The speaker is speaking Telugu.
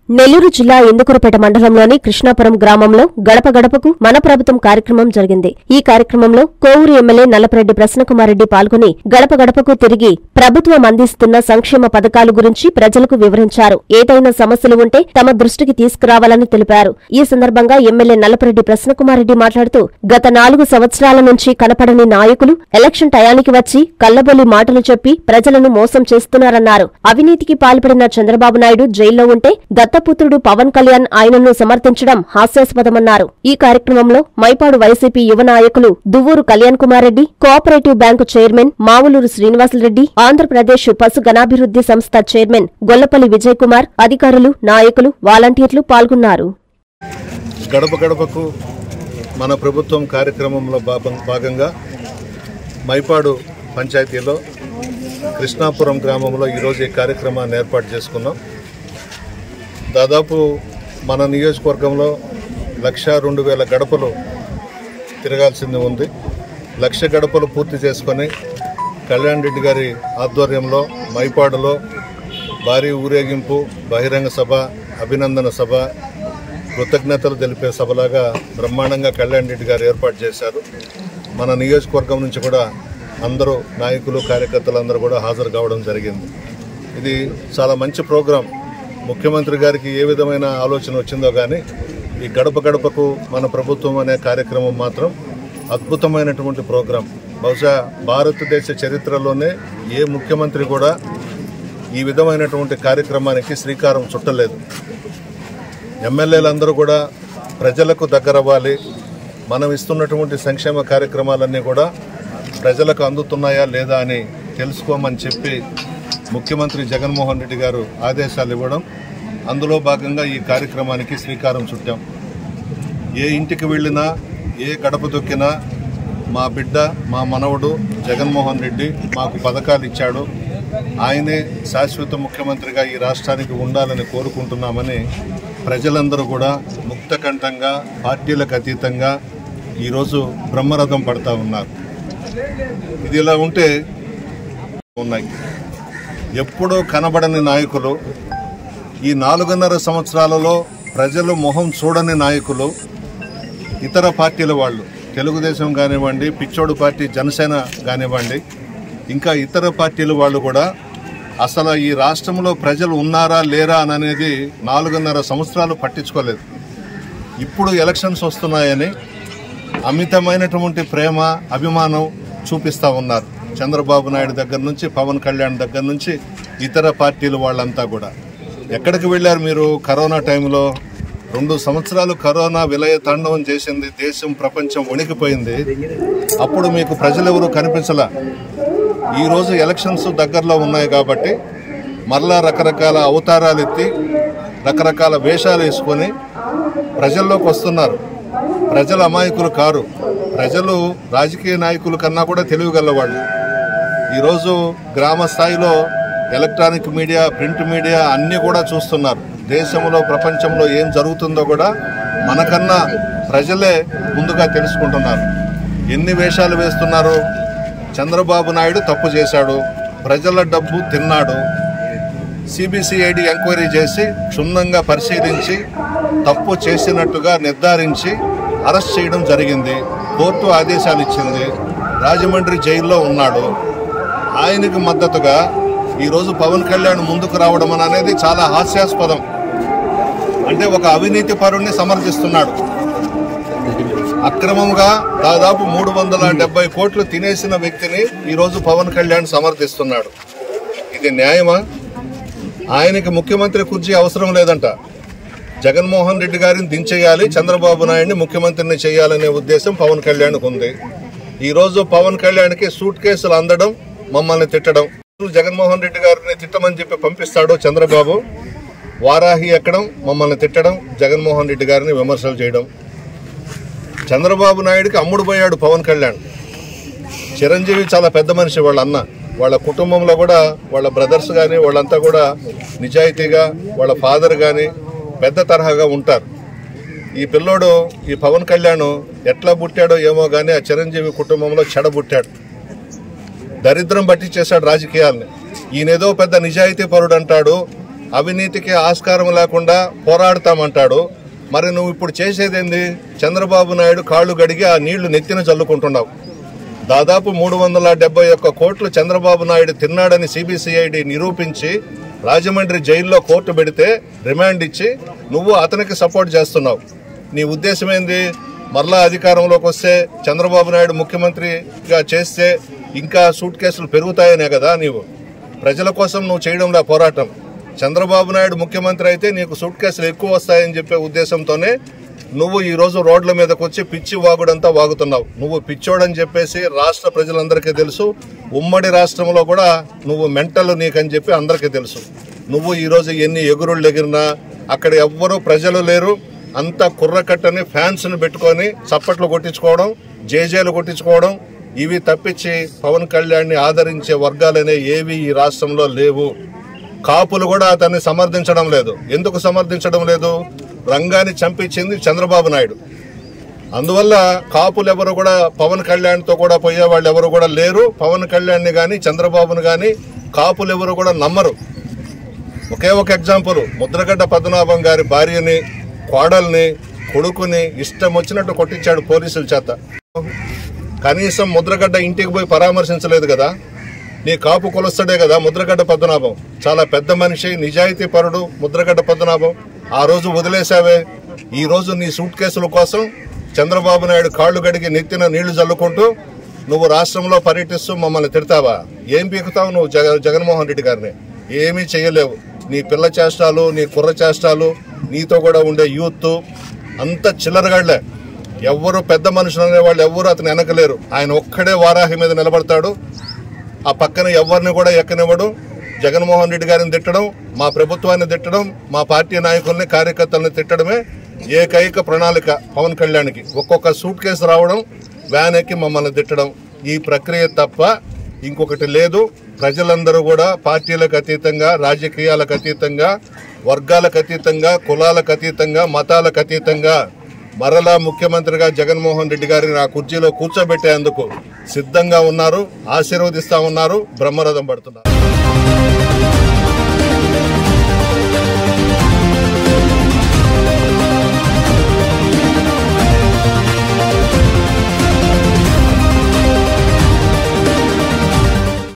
నెల్లూరు జిల్లా ఇందుకూరుపేట మండలంలోని కృష్ణాపురం గ్రామంలో గడప గడపకు మన ప్రభుత్వం కార్యక్రమం జరిగింది ఈ కార్యక్రమంలో కోవూరు ఎమ్మెల్యే నల్లపరెడ్డి ప్రసన్నకుమారెడ్డి పాల్గొని గడప గడపకు తిరిగి ప్రభుత్వం అందిస్తున్న సంక్షేమ పథకాల గురించి ప్రజలకు వివరించారు ఏదైనా సమస్యలు ఉంటే తమ దృష్టికి తీసుకురావాలని తెలిపారు ఈ సందర్భంగా ఎమ్మెల్యే నల్లపరెడ్డి ప్రసన్నకుమారెడ్డి మాట్లాడుతూ గత నాలుగు సంవత్సరాల నుంచి కనపడని నాయకులు ఎలక్షన్ టయానికి వచ్చి కల్లబొల్లి మాటలు చెప్పి ప్రజలను మోసం చేస్తున్నారన్నారు అవినీతికి పాల్పడిన చంద్రబాబు నాయుడు జైల్లో ఉంటే దత్తపుత్రుడు పవన్ కళ్యాణ్ ఆయనను సమర్థించడం హాస్యాస్పదమన్నారు ఈ కార్యక్రమంలో మైపాడు వైసీపీ యువ నాయకులు Duvvuru Kalyan Kumar Reddy cooperative bank chairman Mavuluru Srinivasa Reddy Andhra Pradesh పశు గణాభివృద్ధి సంస్థ చైర్మన్ గొల్లపల్లి విజయ్ కుమార్ అధికారులు నాయకులు వాలంటీర్లు పాల్గొన్నారు గడప గడపకు మన ప్రభుత్వం కార్యక్రమంలో భాగం- భాగంగా మైపాడు పంచాయతీలో కృష్ణాపురం గ్రామంలో ఈరోజు ఈ కార్యక్రమాన్ని ఏర్పాటు చేసుకున్నాం దాదాపు మన నియోజకవర్గంలో లక్ష రెండు వేల గడపలు తిరగాల్సింది ఉంది లక్ష గడపలు పూర్తి చేసుకొని కళ్యాణ్ రెడ్డి గారి ఆధ్వర్యంలో మైపాడులో భారీ ఊరేగింపు బహిరంగ సభ అభినందన సభ కృతజ్ఞతలు తెలిపే సభలాగా బ్రహ్మాండంగా కళ్యాణ్ రెడ్డి గారు ఏర్పాటు చేశారు మన నియోజకవర్గం నుంచి కూడా అందరూ నాయకులు కార్యకర్తలు అందరూ కూడా హాజరు కావడం జరిగింది ఇది చాలా మంచి ప్రోగ్రాం ముఖ్యమంత్రి గారికి ఏ విధమైన ఆలోచన వచ్చిందో కానీ ఈ గడప గడపకు మన ప్రభుత్వం అనే కార్యక్రమం మాత్రం అద్భుతమైనటువంటి ప్రోగ్రాం బహుశా భారతదేశ చరిత్రలోనే ఏ ముఖ్యమంత్రి కూడా ఈ విధమైనటువంటి కార్యక్రమానికి శ్రీకారం చుట్టలేదు ఎమ్మెల్యేలందరూ కూడా ప్రజలకు దగ్గరవ్వాలి మనం ఇస్తున్నటువంటి సంక్షేమ కార్యక్రమాలన్నీ కూడా ప్రజలకు అందుతున్నాయా లేదా అని తెలుసుకోమని చెప్పి ముఖ్యమంత్రి జగన్మోహన్ రెడ్డి గారు ఆదేశాలు ఇవ్వడం అందులో భాగంగా ఈ కార్యక్రమానికి శ్రీకారం చుట్టాం ఏ ఇంటికి వెళ్ళినా ఏ గడప దొక్కినా మా బిడ్డ మా మనవడు జగన్మోహన్ రెడ్డి మాకు పథకాలు ఇచ్చాడు ఆయనే శాశ్వత ముఖ్యమంత్రిగా ఈ రాష్ట్రానికి ఉండాలని కోరుకుంటున్నామని ప్రజలందరూ కూడా ముక్తకంఠంగా పార్టీలకు అతీతంగా ఈరోజు బ్రహ్మరథం పడతా ఉన్నారు ఇది ఇలా ఉంటే ఉన్నాయి ఎప్పుడూ కనబడని నాయకులు ఈ నాలుగున్నర సంవత్సరాలలో ప్రజలు మొహం చూడని నాయకులు ఇతర పార్టీల వాళ్ళు తెలుగుదేశం కానివ్వండి పిచ్చోడు పార్టీ జనసేన కానివ్వండి ఇంకా ఇతర పార్టీల వాళ్ళు కూడా అసలు ఈ రాష్ట్రంలో ప్రజలు ఉన్నారా లేరా అని అనేది నాలుగున్నర సంవత్సరాలు పట్టించుకోలేదు ఇప్పుడు ఎలక్షన్స్ వస్తున్నాయని అమితమైనటువంటి ప్రేమ అభిమానం చూపిస్తూ ఉన్నారు చంద్రబాబు నాయుడు దగ్గర నుంచి పవన్ కళ్యాణ్ దగ్గర నుంచి ఇతర పార్టీల వాళ్ళంతా కూడా ఎక్కడికి వెళ్ళారు మీరు కరోనా టైంలో రెండు సంవత్సరాలు కరోనా విలయ తాండవం చేసింది దేశం ప్రపంచం వణికిపోయింది అప్పుడు మీకు ప్రజలెవరూ కనిపించలా ఈరోజు ఎలక్షన్స్ దగ్గరలో ఉన్నాయి కాబట్టి మరలా రకరకాల అవతారాలు ఎత్తి రకరకాల వేషాలు వేసుకొని ప్రజల్లోకి వస్తున్నారు ప్రజల అమాయకులు కారు ప్రజలు రాజకీయ నాయకుల కన్నా కూడా తెలివిగలవాళ్ళు ఈరోజు గ్రామ స్థాయిలో ఎలక్ట్రానిక్ మీడియా ప్రింట్ మీడియా అన్నీ కూడా చూస్తున్నారు దేశంలో ప్రపంచంలో ఏం జరుగుతుందో కూడా మనకన్నా ప్రజలే ముందుగా తెలుసుకుంటున్నారు ఎన్ని వేషాలు వేస్తున్నారు చంద్రబాబు నాయుడు తప్పు చేశాడు ప్రజల డబ్బు తిన్నాడు సిబిసిఐడి ఎంక్వైరీ చేసి క్షుణ్ణంగా పరిశీలించి తప్పు చేసినట్టుగా నిర్ధారించి అరెస్ట్ చేయడం జరిగింది కోర్టు ఆదేశాలు ఇచ్చింది రాజమండ్రి జైల్లో ఉన్నాడు ఆయనకు మద్దతుగా ఈరోజు పవన్ కళ్యాణ్ ముందుకు రావడం అని అనేది చాలా హాస్యాస్పదం అంటే ఒక అవినీతి పరుణ్ణి సమర్థిస్తున్నాడు అక్రమంగా దాదాపు మూడు వందల డెబ్బై కోట్లు తినేసిన వ్యక్తిని ఈరోజు పవన్ కళ్యాణ్ సమర్థిస్తున్నాడు ఇది న్యాయమా ఆయనకి ముఖ్యమంత్రి కుర్చీ అవసరం లేదంట జగన్మోహన్ రెడ్డి గారిని దించేయాలి చంద్రబాబు నాయుడిని ముఖ్యమంత్రిని చేయాలనే ఉద్దేశం పవన్ కళ్యాణ్కు ఉంది ఈరోజు పవన్ కళ్యాణ్కి సూట్ కేసులు అందడం మమ్మల్ని తిట్టడం జగన్మోహన్ రెడ్డి గారిని తిట్టమని చెప్పి పంపిస్తాడు చంద్రబాబు వారాహి ఎక్కడం మమ్మల్ని తిట్టడం జగన్మోహన్ రెడ్డి గారిని విమర్శలు చేయడం చంద్రబాబు నాయుడికి అమ్ముడు పోయాడు పవన్ కళ్యాణ్ చిరంజీవి చాలా పెద్ద మనిషి వాళ్ళ అన్న వాళ్ళ కుటుంబంలో కూడా వాళ్ళ బ్రదర్స్ కానీ వాళ్ళంతా కూడా నిజాయితీగా వాళ్ళ ఫాదర్ కానీ పెద్ద తరహాగా ఉంటారు ఈ పిల్లోడు ఈ పవన్ కళ్యాణ్ ఎట్లా పుట్టాడో ఏమో కానీ ఆ చిరంజీవి కుటుంబంలో చెడబుట్టాడు దరిద్రం బట్టి చేశాడు రాజకీయాల్ని ఈయనేదో పెద్ద నిజాయితీ పరుడు అంటాడు అవినీతికి ఆస్కారం లేకుండా పోరాడతామంటాడు మరి నువ్వు ఇప్పుడు చేసేదేంది చంద్రబాబు నాయుడు కాళ్ళు గడిగి ఆ నీళ్లు నెత్తిన చల్లుకుంటున్నావు దాదాపు మూడు వందల డెబ్బై ఒక్క కోట్లు చంద్రబాబు నాయుడు తిన్నాడని సిబిసిఐడి నిరూపించి రాజమండ్రి జైల్లో కోర్టు పెడితే రిమాండ్ ఇచ్చి నువ్వు అతనికి సపోర్ట్ చేస్తున్నావు నీ ఉద్దేశం ఏంది మరలా అధికారంలోకి వస్తే చంద్రబాబు నాయుడు ముఖ్యమంత్రిగా చేస్తే ఇంకా సూట్ కేసులు పెరుగుతాయనే కదా నీవు ప్రజల కోసం నువ్వు చేయడంలో పోరాటం చంద్రబాబు నాయుడు ముఖ్యమంత్రి అయితే నీకు సూట్ కేసులు ఎక్కువ వస్తాయని చెప్పే ఉద్దేశంతోనే నువ్వు ఈ రోజు రోడ్ల మీదకి వచ్చి పిచ్చి వాగుడంతా వాగుతున్నావు నువ్వు పిచ్చోడని చెప్పేసి రాష్ట్ర ప్రజలందరికీ తెలుసు ఉమ్మడి రాష్ట్రంలో కూడా నువ్వు మెంటల్ నీకని చెప్పి అందరికీ తెలుసు నువ్వు ఈ రోజు ఎన్ని ఎగురుళ్ళు ఎగిరినా అక్కడ ఎవ్వరూ ప్రజలు లేరు అంతా కుర్రకట్టని ఫ్యాన్స్ ను పెట్టుకొని చప్పట్లు కొట్టించుకోవడం జేజేలు కొట్టించుకోవడం ఇవి తప్పించి పవన్ కళ్యాణ్ ని ఆదరించే వర్గాలనే ఏవి ఈ రాష్ట్రంలో లేవు కాపులు కూడా అతన్ని సమర్థించడం లేదు ఎందుకు సమర్థించడం లేదు రంగాన్ని చంపించింది చంద్రబాబు నాయుడు అందువల్ల కాపులు ఎవరు కూడా పవన్ కళ్యాణ్ తో కూడా పోయే వాళ్ళు ఎవరు కూడా లేరు పవన్ కళ్యాణ్ ని గాని చంద్రబాబును గాని కాపులు ఎవరు కూడా నమ్మరు ఒకే ఒక ఎగ్జాంపుల్ ముద్రగడ్డ పద్మనాభం గారి భార్యని కోడల్ని కొడుకుని ఇష్టం వచ్చినట్టు కొట్టించాడు పోలీసుల చేత కనీసం ముద్రగడ్డ ఇంటికి పోయి పరామర్శించలేదు కదా నీ కాపు కొలుస్తాడే కదా ముద్రగడ్డ పద్మనాభం చాలా పెద్ద మనిషి నిజాయితీ పరుడు ముద్రగడ్డ పద్మనాభం ఆ రోజు వదిలేశావే ఈ రోజు నీ సూట్ కేసుల కోసం చంద్రబాబు నాయుడు కాళ్ళు గడిగి నెత్తిన నీళ్లు జల్లుకుంటూ నువ్వు రాష్ట్రంలో పర్యటిస్తూ మమ్మల్ని తిడతావా ఏం పీకుతావు నువ్వు జగ జగన్మోహన్ రెడ్డి గారిని ఏమీ చేయలేవు నీ పిల్ల చేష్టాలు నీ కుర్ర చేష్టాలు నీతో కూడా ఉండే యూత్ అంత చిల్లరగాళ్లే ఎవ్వరు పెద్ద మనుషులు అనేవాళ్ళు ఎవ్వరు అతను వెనకలేరు ఆయన ఒక్కడే వారాహి మీద నిలబడతాడు ఆ పక్కన ఎవరిని కూడా ఎక్కనివ్వడు జగన్మోహన్ రెడ్డి గారిని తిట్టడం మా ప్రభుత్వాన్ని తిట్టడం మా పార్టీ నాయకుల్ని కార్యకర్తల్ని తిట్టడమే ఏకైక ప్రణాళిక పవన్ కళ్యాణ్కి ఒక్కొక్క సూట్ కేసు రావడం వ్యాన్ ఎక్కి మమ్మల్ని తిట్టడం ఈ ప్రక్రియ తప్ప ఇంకొకటి లేదు ప్రజలందరూ కూడా పార్టీలకు అతీతంగా రాజకీయాలకు అతీతంగా వర్గాలకు అతీతంగా కులాలకు అతీతంగా మతాలకు అతీతంగా మరలా ముఖ్యమంత్రిగా జగన్మోహన్ రెడ్డి గారిని ఆ కుర్చీలో కూర్చోబెట్టేందుకు సిద్ధంగా ఉన్నారు ఆశీర్వదిస్తా ఉన్నారు బ్రహ్మరథం పడుతున్నారు